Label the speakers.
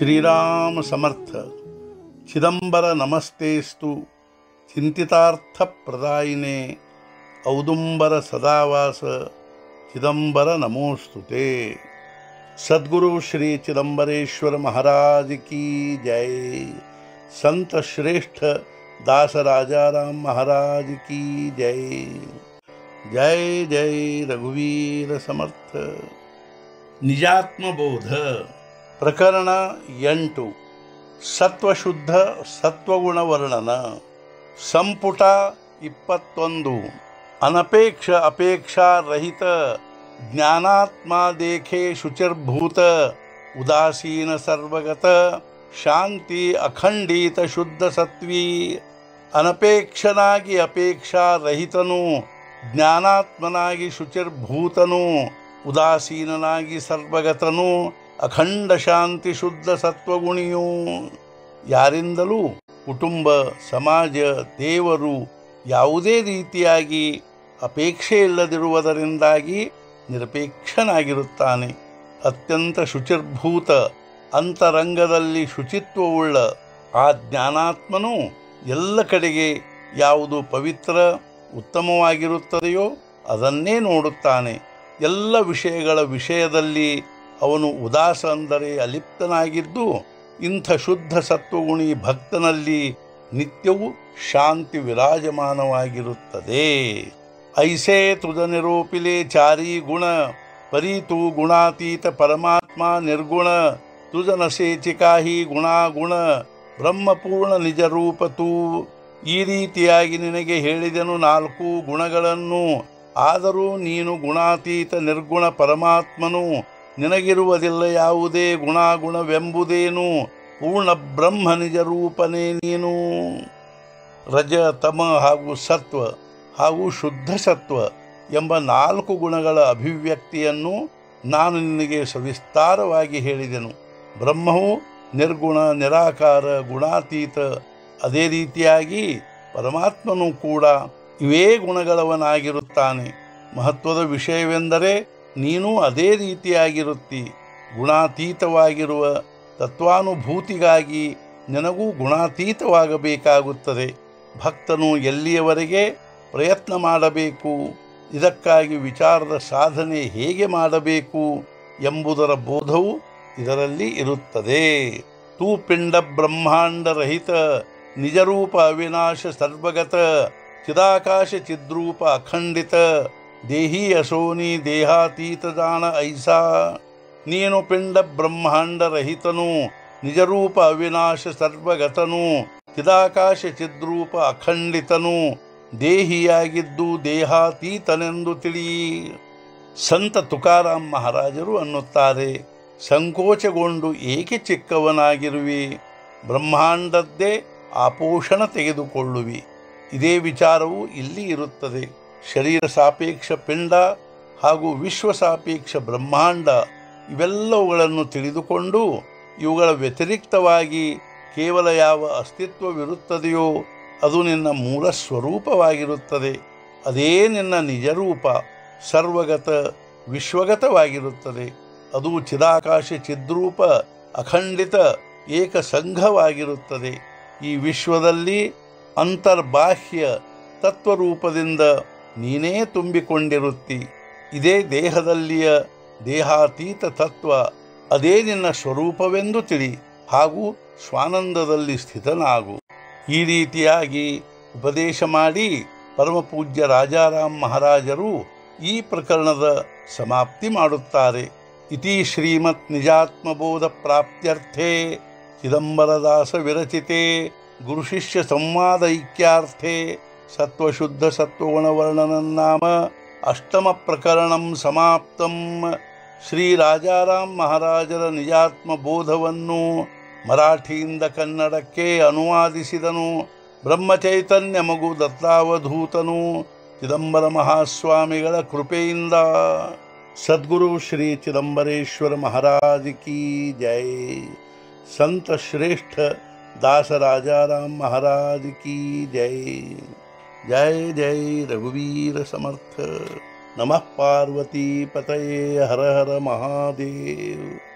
Speaker 1: श्रीराम समर्थ चिदंबर नमस्तेस्तु चिंतितार्थप्रदायिने औदुंबर सदावास चिदंबर नमोस्तुते सद्गुरु श्री चिदंबरेश्वर महाराज की जय संत श्रेष्ठ दास राजाराम महाराज की जय जय जय रघुवीर समर्थ ನಿಜಾತ್ಮಬೋಧ ಪ್ರಕರಣ ಎಂಟು ಸತ್ವಶುದ್ಧ ಸತ್ವಗುಣ ವರ್ಣನ ಸಂಪುಟ ಇಪ್ಪತ್ತೊಂದು ಅನಪೇಕ್ಷ ಅಪೇಕ್ಷಾ ರಹಿತ ಜ್ಞಾನಾತ್ಮ ದೇಖೆ ಶುಚಿರ್ಭೂತ ಉದಾಸೀನ ಸರ್ವಗತ ಶಾಂತಿ ಅಖಂಡಿತ ಶುದ್ಧ ಸತ್ವಿ ಅನಪೇಕ್ಷನಾಗಿ ಅಪೇಕ್ಷಾ ರಹಿತನು ಜ್ಞಾನಾತ್ಮನಾಗಿ ಶುಚಿರ್ಭೂತನು ಉದಾಸೀನನಾಗಿ ಸರ್ವಗತನು ಅಖಂಡ ಶಾಂತಿ ಶುದ್ಧ ಸತ್ವಗುಣಿಯು ಯಾರಿಂದಲೂ ಕುಟುಂಬ ಸಮಾಜ ದೇವರು ಯಾವುದೇ ರೀತಿಯಾಗಿ ಅಪೇಕ್ಷೆ ಇಲ್ಲದಿರುವುದರಿಂದಾಗಿ ನಿರಪೇಕ್ಷನಾಗಿರುತ್ತಾನೆ ಅತ್ಯಂತ ಶುಚಿರ್ಭೂತ ಅಂತರಂಗದಲ್ಲಿ ಶುಚಿತ್ವವುಳ್ಳ ಆ ಜ್ಞಾನಾತ್ಮನು ಎಲ್ಲ ಕಡೆಗೆ ಯಾವುದು ಪವಿತ್ರ ಉತ್ತಮವಾಗಿರುತ್ತದೆಯೋ ಅದನ್ನೇ ನೋಡುತ್ತಾನೆ ಎಲ್ಲ ವಿಷಯಗಳ ವಿಷಯದಲ್ಲಿ ಅವನು ಉದಾಸ ಅಂದರೆ ಅಲಿಪ್ತನಾಗಿದ್ದು ಇಂಥ ಶುದ್ಧ ಸತ್ವಗುಣಿ ಭಕ್ತನಲ್ಲಿ ನಿತ್ಯವೂ ಶಾಂತಿ ವಿರಾಜಮಾನವಾಗಿರುತ್ತದೆ ಐಸೇ ತುದ ನಿರೂಪಿಲೆ ಚಾರಿ ಗುಣ ಪರೀತು ಗುಣಾತೀತ ಪರಮಾತ್ಮ ನಿರ್ಗುಣ ತುಜನ ಸೇಚಿಕಾಹಿ ಗುಣಾಗುಣ ಬ್ರಹ್ಮಪೂರ್ಣ ನಿಜ ರೂಪತು ಈ ರೀತಿಯಾಗಿ ನಿನಗೆ ಹೇಳಿದನು ನಾಲ್ಕು ಗುಣಗಳನ್ನು ಆದರೂ ನೀನು ಗುಣಾತೀತ ನಿರ್ಗುಣ ಪರಮಾತ್ಮನು ನಿನಗಿರುವುದಿಲ್ಲ ಯಾವುದೇ ಗುಣಾಗುಣವೆಂಬುದೇನು ಪೂರ್ಣ ಬ್ರಹ್ಮ ನಿಜ ರೂಪನೇ ನೀನು ರಜ ತಮ ಹಾಗೂ ಸತ್ವ ಹಾಗೂ ಶುದ್ಧ ಸತ್ವ ಎಂಬ ನಾಲ್ಕು ಗುಣಗಳ ಅಭಿವ್ಯಕ್ತಿಯನ್ನು ನಾನು ನಿನಗೆ ಸವಿಸ್ತಾರವಾಗಿ ಹೇಳಿದೆನು ಬ್ರಹ್ಮವು ನಿರ್ಗುಣ ನಿರಾಕಾರ ಗುಣಾತೀತ ಅದೇ ರೀತಿಯಾಗಿ ಪರಮಾತ್ಮನು ಕೂಡ ಇವೇ ಗುಣಗಳವನಾಗಿರುತ್ತಾನೆ ಮಹತ್ವದ ವಿಷಯವೆಂದರೆ ನೀನು ಅದೇ ರೀತಿಯಾಗಿರುತ್ತಿ ಗುಣಾತೀತವಾಗಿರುವ ತತ್ವಾನುಭೂತಿಗಾಗಿ ನಿನಗೂ ಗುಣಾತೀತವಾಗಬೇಕಾಗುತ್ತದೆ ಭಕ್ತನು ಎಲ್ಲಿಯವರೆಗೆ ಪ್ರಯತ್ನ ಮಾಡಬೇಕು ಇದಕ್ಕಾಗಿ ವಿಚಾರದ ಸಾಧನೆ ಹೇಗೆ ಮಾಡಬೇಕು ಎಂಬುದರ ಬೋಧವು ಇದರಲ್ಲಿ ಇರುತ್ತದೆ ತೂ ಪಿಂಡ ಬ್ರಹ್ಮಾಂಡ ರಹಿತ ನಿಜರೂಪ ಅವಿನಾಶ ಸರ್ವಗತ ಚಿದಾಕಾಶ ಚಿದ್ರೂಪ ಅಖಂಡಿತ ದೇಹಿ ಅಶೋನಿ ದೇಹಾತೀತ ಜಾಣ ಐಸಾ ನೀನು ಪಿಂಡ ಬ್ರಹ್ಮಾಂಡ ರಹಿತನು ನಿಜರೂಪ ಅವಿನಾಶ ಸರ್ವಗತನು ಚಿದಾಕಾಶ ಚಿದ್ರೂಪ ಅಖಂಡಿತನು ದೇಹಿಯಾಗಿದ್ದು ದೇಹಾತೀತನೆಂದು ತಿಳಿ ಸಂತ ತುಕಾರಾಮ್ ಮಹಾರಾಜರು ಅನ್ನುತ್ತಾರೆ ಸಂಕೋಚಗೊಂಡು ಏಕೆ ಚಿಕ್ಕವನಾಗಿರುವಿ ಬ್ರಹ್ಮಾಂಡದ್ದೇ ಆಪೋಷಣ ತೆಗೆದುಕೊಳ್ಳುವಿ ಇದೇ ವಿಚಾರವು ಇಲ್ಲಿ ಇರುತ್ತದೆ ಶರೀರ ಸಾಪೇಕ್ಷ ಪಿಂಡ ಹಾಗೂ ವಿಶ್ವ ಸಾಪೇಕ್ಷ ಬ್ರಹ್ಮಾಂಡ ಇವೆಲ್ಲವುಗಳನ್ನು ತಿಳಿದುಕೊಂಡು ಇವುಗಳ ವ್ಯತಿರಿಕ್ತವಾಗಿ ಕೇವಲ ಯಾವ ಅಸ್ತಿತ್ವವಿರುತ್ತದೆಯೋ ಅದು ನಿನ್ನ ಮೂಲ ಸ್ವರೂಪವಾಗಿರುತ್ತದೆ ಅದೇ ನಿನ್ನ ನಿಜರೂಪ ಸರ್ವಗತ ವಿಶ್ವಗತವಾಗಿರುತ್ತದೆ ಅದು ಚಿದಾಕಾಶ ಚಿದ್ರೂಪ ಅಖಂಡಿತ ಏಕಸಂಘವಾಗಿರುತ್ತದೆ ಈ ವಿಶ್ವದಲ್ಲಿ ಅಂತರ್ಬಾಹ್ಯ ತತ್ವರೂಪದಿಂದ ನೀನೇ ತುಂಬಿಕೊಂಡಿರುತ್ತಿ ಇದೇ ದೇಹದಲ್ಲಿಯ ದೇಹಾತೀತ ತತ್ವ ಅದೇ ನಿನ್ನ ಸ್ವರೂಪವೆಂದು ತಿಳಿ ಹಾಗೂ ಸ್ವಾನಂದದಲ್ಲಿ ಸ್ಥಿತನಾಗು ಈ ರೀತಿಯಾಗಿ ಉಪದೇಶ ಮಾಡಿ ಪರಮಪೂಜ್ಯ ರಾಜಾರಾಮ್ ಮಹಾರಾಜರು ಈ ಪ್ರಕರಣದ ಸಮಾಪ್ತಿ ಮಾಡುತ್ತಾರೆ ಇತಿ ಶ್ರೀಮತ್ ನಿಜಾತ್ಮಬೋಧ ಪ್ರಾಪ್ತ್ಯರ್ಥೆ ಚಿದಂಬರದಾಸ ವಿರಚಿತೆ ಗುರುಶಿಷ್ಯ ಸಂವಾದ ಐಕ್ಯಾರ್ಥೆ ಸತ್ವಶುದ್ಧ ಸತ್ವಗುಣವರ್ಣನನ್ನಾಮ ಅಷ್ಟಮ ಪ್ರಕರಣಂ ಸಮಾಪ್ತಂ ಶ್ರೀ ರಾಜಾರಾಮ್ ಮಹಾರಾಜರ ನಿಜಾತ್ಮ ಬೋಧವನ್ನು ಮರಾಠಿಯಿಂದ ಕನ್ನಡಕ್ಕೆ ಅನುವಾದಿಸಿದನು ಬ್ರಹ್ಮಚೈತನ್ಯ ಮಗು ದತ್ತಾವಧೂತನು ಚಿದಂಬರ ಮಹಾಸ್ವಾಮಿಗಳ ಕೃಪೆಯಿಂದ ಸದ್ಗುರು ಶ್ರೀ ಚಿದಂಬರೇಶ್ವರ महाराज की जय संत श्रेष्ठ दास राजाराम महाराज की जय जय जय रघुवीर समर्थ नमः पार्वती पतये हर हर महादेव